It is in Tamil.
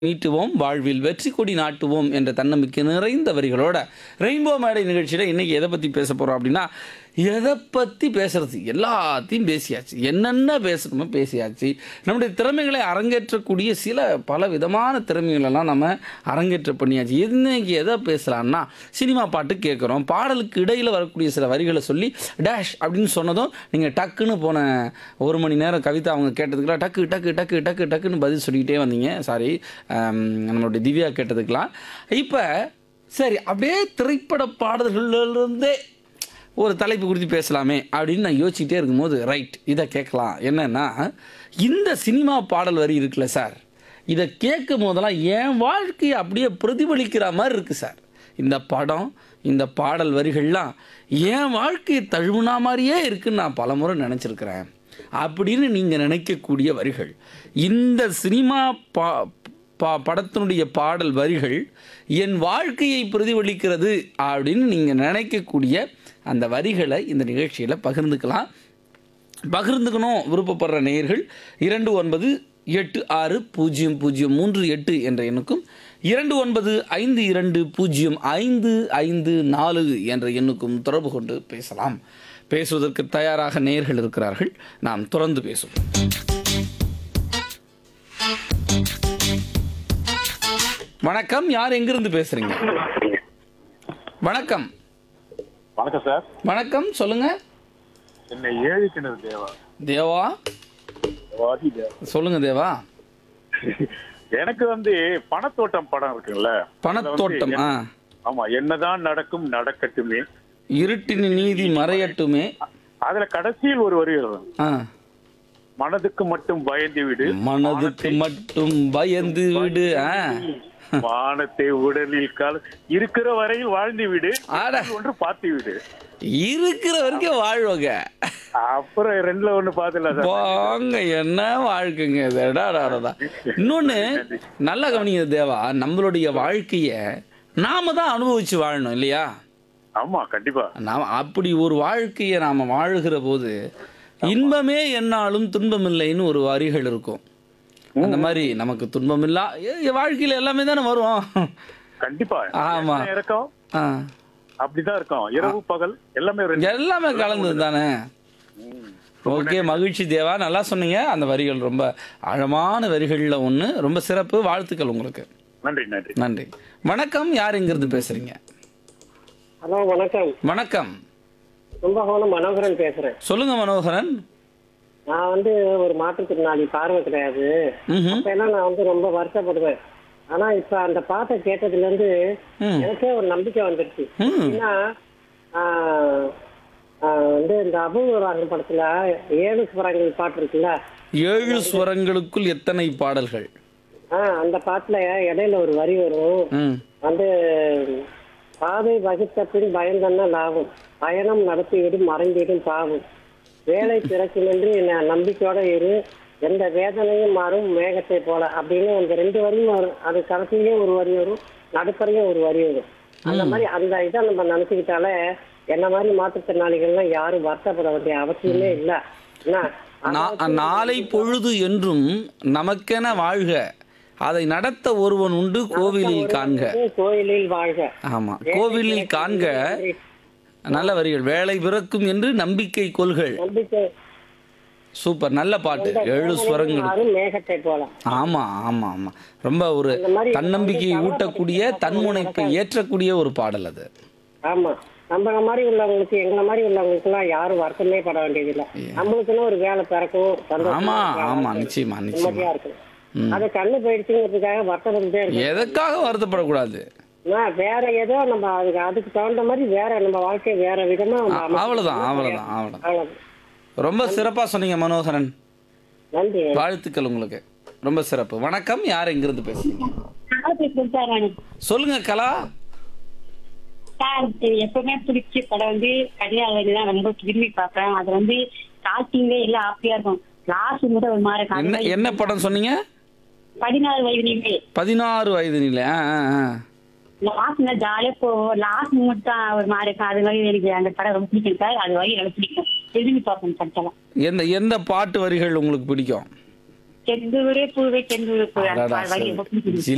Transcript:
மீட்டுவோம் வாழ்வில் வெற்றி கொடி நாட்டுவோம் என்ற தன்னம்பிக்கை நிறைந்த வரிகளோட ரெயின்போ மேடை நிகழ்ச்சியில் இன்னைக்கு எதை பற்றி பேச போகிறோம் அப்படின்னா எதை பற்றி பேசுறது எல்லாத்தையும் பேசியாச்சு என்னென்ன பேசணுமோ பேசியாச்சு நம்முடைய திறமைகளை அரங்கேற்றக்கூடிய சில பல விதமான திறமைகளெல்லாம் நம்ம அரங்கேற்ற பண்ணியாச்சு இன்னைக்கு எதை பேசலாம்னா சினிமா பாட்டு கேட்குறோம் பாடலுக்கு இடையில் வரக்கூடிய சில வரிகளை சொல்லி டேஷ் அப்படின்னு சொன்னதும் நீங்கள் டக்குன்னு போன ஒரு மணி நேரம் கவிதா அவங்க கேட்டதுக்கெல்லாம் டக்கு டக்கு டக்கு டக்கு டக்குன்னு பதில் சொல்லிக்கிட்டே வந்தீங்க சாரி நம்மளுடைய திவ்யா கேட்டதுக்கெல்லாம் இப்போ சரி அப்படியே திரைப்பட பாடல்கள்லேருந்தே ஒரு தலைப்பு குறித்து பேசலாமே அப்படின்னு நான் யோசிச்சுட்டே இருக்கும்போது ரைட் இதை கேட்கலாம் என்னன்னா இந்த சினிமா பாடல் வரி இருக்குல்ல சார் இதை கேட்கும் போதெல்லாம் என் வாழ்க்கையை அப்படியே பிரதிபலிக்கிற மாதிரி இருக்குது சார் இந்த படம் இந்த பாடல் வரிகள்லாம் என் வாழ்க்கையை தழுவுனா மாதிரியே இருக்குன்னு நான் பலமுறை நினச்சிருக்கிறேன் அப்படின்னு நீங்கள் நினைக்கக்கூடிய வரிகள் இந்த சினிமா பா பா படத்தினுடைய பாடல் வரிகள் என் வாழ்க்கையை பிரதிபலிக்கிறது அப்படின்னு நீங்கள் நினைக்கக்கூடிய அந்த வரிகளை இந்த நிகழ்ச்சியில் பகிர்ந்துக்கலாம் பகிர்ந்துக்கணும் விருப்பப்படுற நேயர்கள் இரண்டு ஒன்பது எட்டு ஆறு பூஜ்ஜியம் பூஜ்ஜியம் மூன்று எட்டு என்ற எண்ணுக்கும் இரண்டு ஒன்பது ஐந்து இரண்டு பூஜ்ஜியம் ஐந்து ஐந்து நாலு என்ற எண்ணுக்கும் தொடர்பு கொண்டு பேசலாம் பேசுவதற்கு தயாராக நேயர்கள் இருக்கிறார்கள் நாம் தொடர்ந்து பேசுவோம் வணக்கம் யார் எங்கிருந்து பேசுறீங்க வணக்கம் வணக்கம் சார் வணக்கம் சொல்லுங்க என்னை ஏழு கிணறு தேவா தேவா வாதி தேவா சொல்லுங்க தேவா எனக்கு வந்து பணத்தோட்டம் படம் இருக்குல்ல பணத்தோட்டம் ஆ ஆமா என்னதான் நடக்கும் நடக்கட்டுமே இருட்டின் நீதி மறையட்டுமே அதுல கடைசியில் ஒரு வரி வரும் ஆ மனதுக்கு மட்டும் பயந்து விடு மனதுக்கு மட்டும் பயந்து விடு ஆ வானத்தை உடலில் கால இருக்கிற வரையில் வாழ்ந்து விடு ஆட ஒன்று பார்த்து விடு இருக்கிற வரைக்கும் வாழ்வங்க அப்புறம் ரெண்டுல ஒண்ணு பாத்துல சார் போங்க என்ன வாழ்க்கைங்க இது எடாடாடா இன்னொன்னு நல்லா கவனிங்க தேவா நம்மளுடைய வாழ்க்கைய நாம தான் அனுபவிச்சு வாழணும் இல்லையா ஆமா கண்டிப்பா நாம் அப்படி ஒரு வாழ்க்கையை நாம் வாழுகிற போது இன்பமே என்னாலும் துன்பமில்லைன்னு ஒரு வரிகள் இருக்கும் அந்த மாதிரி நமக்கு துன்பமில்லா எ- வாழ்க்கையில எல்லாமே தானே வரும் கண்டிப்பா ஆமா. என்ன இருக்கும் ஆ. அப்படிதான் இருக்கும் இரவு பகல் எல்லாமே ரெண்டு எல்லாமே கலந்தது தானே ஓகே மகிழ்ச்சி தேவா நல்லா சொன்னீங்க அந்த வரிகள் ரொம்ப ஆழமான வரிகளில் ஒன்று ரொம்ப சிறப்பு வாழ்த்துக்கள் உங்களுக்கு நன்றி நன்றி நன்றி வணக்கம் யார் இங்கிருந்து பேசுறீங்க ஹலோ வணக்கம் வணக்கம் கும்பகோணம் மனோகரன் பேசுறேன் சொல்லுங்க மனோகரன் நான் வந்து ஒரு மாற்றுத்திறனாளி பார்வை கிடையாது ம்ஹும். அப்ப எல்லாம் நான் வந்து ரொம்ப வருத்தப்படுவேன் ஆனா இப்ப அந்த பாட்டை கேட்டதுல இருந்து ம். எனக்கே ஒரு நம்பிக்கை வந்துருச்சு ம். ஏன்னா ஆஹ், ஆஹ், வந்து இந்த அபூர்வராகம் படத்துல ஏழு ஸ்வரங்கள் பாட்டு இருக்குல்ல ஏழு ஸ்வரங்களுக்குள் எத்தனை பாடல்கள் ஆஹ் அந்த பாட்டுல இடையில ஒரு வரி வரும் ம் வந்து பாதை வகுத்த பின் பயந்தன்னா லாபம் பயணம் நடத்திவிடும் மறைந்திடும் பாவம் வேலை பிறக்குமென்று ந- நம்பிக்கையோட இரு எந்த வேதனையும் மாறும் மேகத்தை போல அப்படின்னு அந்த ரெண்டு வரியும் வரும் அது கடைசியிலேயும் ஒரு வரி வரும் நடுப்பறையும் ஒரு வரி வரும் அந்த மாதிரி அந்த இதை நம்ம நினைச்சுக்கிட்டாலே என்ன மாதிரி மாற்றுத்திறனாளிகள்லாம் யாரும் வருத்தப்பட வேண்டிய அவசியமே இல்லை என்ன நா- நாளை பொழுது என்றும் நமக்கென வாழ்க அதை நடத்த ஒருவன் உண்டு கோவிலில் காண்க கோயிலில் வாழ்க ஆமா கோவிலில் காண்க நல்ல வரிகள் வேலை பிறக்கும் என்று நம்பிக்கை கொள்கள் நம்பிக்கை சூப்பர் நல்ல பாட்டு ஏழு ஸ்வரங்கள் மாறும் மேகத்தை போல ஆமா ஆமா ஆமா ரொம்ப ஒரு அந்த மாதிரி தன்னம்பிக்கையை ஊட்டக்கூடிய தன்முனைப்பை ஏற்றக்கூடிய ஒரு பாடல் அது ஆமா நம்மள மாதிரி உள்ளவங்களுக்கு எங்களை மாதிரி உள்ளவங்களுக்கு எல்லாம் யாரும் வருத்தமே பட வேண்டியதில்லை நம்மளுக்குன்னு ஒரு வேலை பிறக்கும் சந்தோஷமா ஆமா இருக்கலாம். ஆமா நிச்சயமா நிச்சயமா நிம்மதியா இருக்கும் அது கண்ணு போயிடுச்சுங்கிறதுக்காக வருத்தப்பட்டுட்டே இருக்கும் எதுக்காக வருத்தப்படக்கூடாது நான் வேற ஏதோ நம்ம அதுக்கு அதுக்கு தகுந்த மாதிரி வேற நம்ம வாழ்க்கை வேற விதமா நம்ம அ- அமைச்சுக்கணும். அவ்வளவுதான் அவ்வளவுதான் அவ்வளவுதான் அவ்வளவுதான் ரொம்ப சிறப்பா சொன்னீங்க மனோகரன் நன்றி வாழ்த்துக்கள் உங்களுக்கு ரொம்ப சிறப்பு வணக்கம் யார் எங்கிருந்து பேசுறீங்க சொல்லுங்க கலா சார் இது எப்பவுமே பிடிச்ச படம் வந்து கன்னியாகுமரி தான் ரொம்ப விரும்பி பார்ப்பேன் அது வந்து ஸ்டார்டிங்ல எல்லாம் ஹாப்பியா இருக்கும் லாஸ்ட் மட்டும் ஒரு மாதிரி என்ன இருக்கும். என்ன படம் சொன்னீங்க பதினாறு வயது நீங்க பதினாறு வயது நிலை ஆ ஆ, ஆ. லாஸ்ட் ஜாலியா போவோம் லாஸ்ட் மட்டும் தான் ஒரு மாதிரி இருக்கும் அது மாதிரி எனக்கு அந்த படம் ரொம்ப பிடிக்கும் சார் அது வரை எனக்கு பிடிக்கும் விரும்பி பார்ப்பேன் படத்தெல்லாம் எந்த எந்த பாட்டு வரிகள் உங்களுக்கு பிடிக்கும் செந்தூரே பூவே செந்தூரே பூவே அந்த அடடா, வரி ரொம்ப பிடிக்கும்